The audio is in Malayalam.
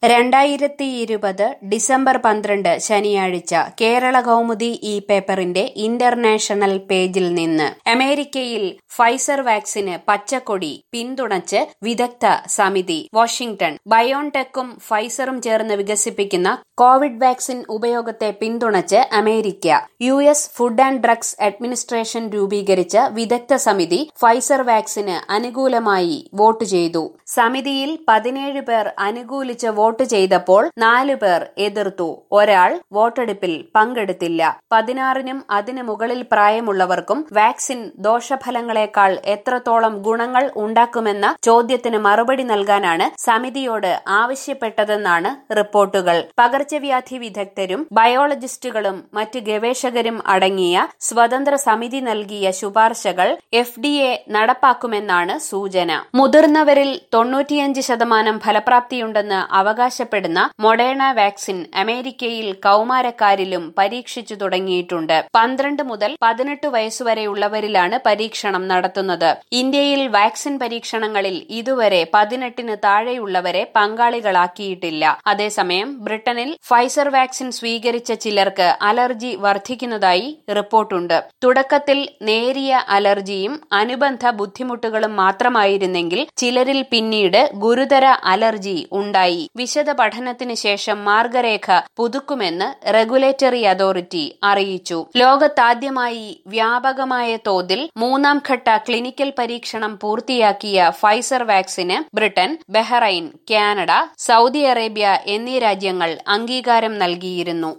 രണ്ടായിരത്തി ഇരുപത് ഡിസംബർ പന്ത്രണ്ട് ശനിയാഴ്ച കേരള കൗമുദി ഈ പേപ്പറിന്റെ ഇന്റർനാഷണൽ പേജിൽ നിന്ന് അമേരിക്കയിൽ ഫൈസർ വാക്സിന് പച്ചക്കൊടി പിന്തുണച്ച് വിദഗ്ധ സമിതി വാഷിംഗ്ടൺ ബയോൺടെക്കും ഫൈസറും ചേർന്ന് വികസിപ്പിക്കുന്ന കോവിഡ് വാക്സിൻ ഉപയോഗത്തെ പിന്തുണച്ച് America U S food and drugs administration രൂപീകരിച്ച വിദഗ്ധ സമിതി ഫൈസർ വാക്സിന് അനുകൂലമായി വോട്ട് ചെയ്തു സമിതിയിൽ പതിനേഴ് പേർ അനുകൂലിച്ച് വോട്ട് ചെയ്തപ്പോൾ നാലു പേർ എതിർത്തു ഒരാൾ വോട്ടെടുപ്പിൽ പങ്കെടുത്തില്ല പതിനാറിനും അതിനു മുകളിൽ പ്രായമുള്ളവർക്കും വാക്സിൻ ദോഷഫലങ്ങളെക്കാൾ എത്രത്തോളം ഗുണങ്ങൾ ഉണ്ടാക്കുമെന്ന ചോദ്യത്തിന് മറുപടി നൽകാനാണ് സമിതിയോട് ആവശ്യപ്പെട്ടതെന്നാണ് റിപ്പോർട്ടുകൾ പകർച്ചവ്യാധി വിദഗ്ധരും ബയോളജിസ്റ്റുകളും മറ്റ് ഗവേഷകരും അടങ്ങിയ സ്വതന്ത്ര സമിതി നൽകിയ ശുപാർശകൾ എഫ് ഡി എ നടപ്പാക്കുമെന്നാണ് സൂചന മുതിർന്നവരിൽ തൊണ്ണൂറ്റിയഞ്ച് ശതമാനം ഫലപ്രാപ്തിയുണ്ടെന്ന് അവകാശപ്പെടുന്ന മൊഡേണ വാക്സിൻ അമേരിക്കയിൽ കൌമാരക്കാരിലും പരീക്ഷിച്ചു തുടങ്ങിയിട്ടുണ്ട് പന്ത്രണ്ട് മുതൽ പതിനെട്ട് വയസ്സുവരെയുള്ളവരിലാണ് പരീക്ഷണം നടത്തുന്നത് ഇന്ത്യയിൽ വാക്സിൻ പരീക്ഷണങ്ങളിൽ ഇതുവരെ പതിനെട്ടിന് താഴെയുള്ളവരെ പങ്കാളികളാക്കിയിട്ടില്ല അതേസമയം ബ്രിട്ടനിൽ ഫൈസർ വാക്സിൻ സ്വീകരിച്ച ചിലർക്ക് അലർജി വർദ്ധിക്കുന്നതായി റിപ്പോർട്ടുണ്ട് തുടക്കത്തിൽ നേരിയ അലർജിയും അനുബന്ധ ബുദ്ധിമുട്ടുകളും മാത്രമായിരുന്നെങ്കിൽ ചിലരിൽ പിന്നീട് ഗുരുതര അലർജി ഉണ്ടായി വിശദ പഠനത്തിന് ശേഷം മാർഗരേഖ പുതുക്കുമെന്ന് റെഗുലേറ്ററി അതോറിറ്റി അറിയിച്ചു ലോകത്താദ്യമായി വ്യാപകമായ തോതിൽ മൂന്നാം ഘട്ട ക്ലിനിക്കൽ പരീക്ഷണം പൂർത്തിയാക്കിയ ഫൈസർ വാക്സിന് Britain Bahrain Canada Saudi Arabia എന്നീ രാജ്യങ്ങൾ അംഗീകാരം നൽകിയിരുന്നു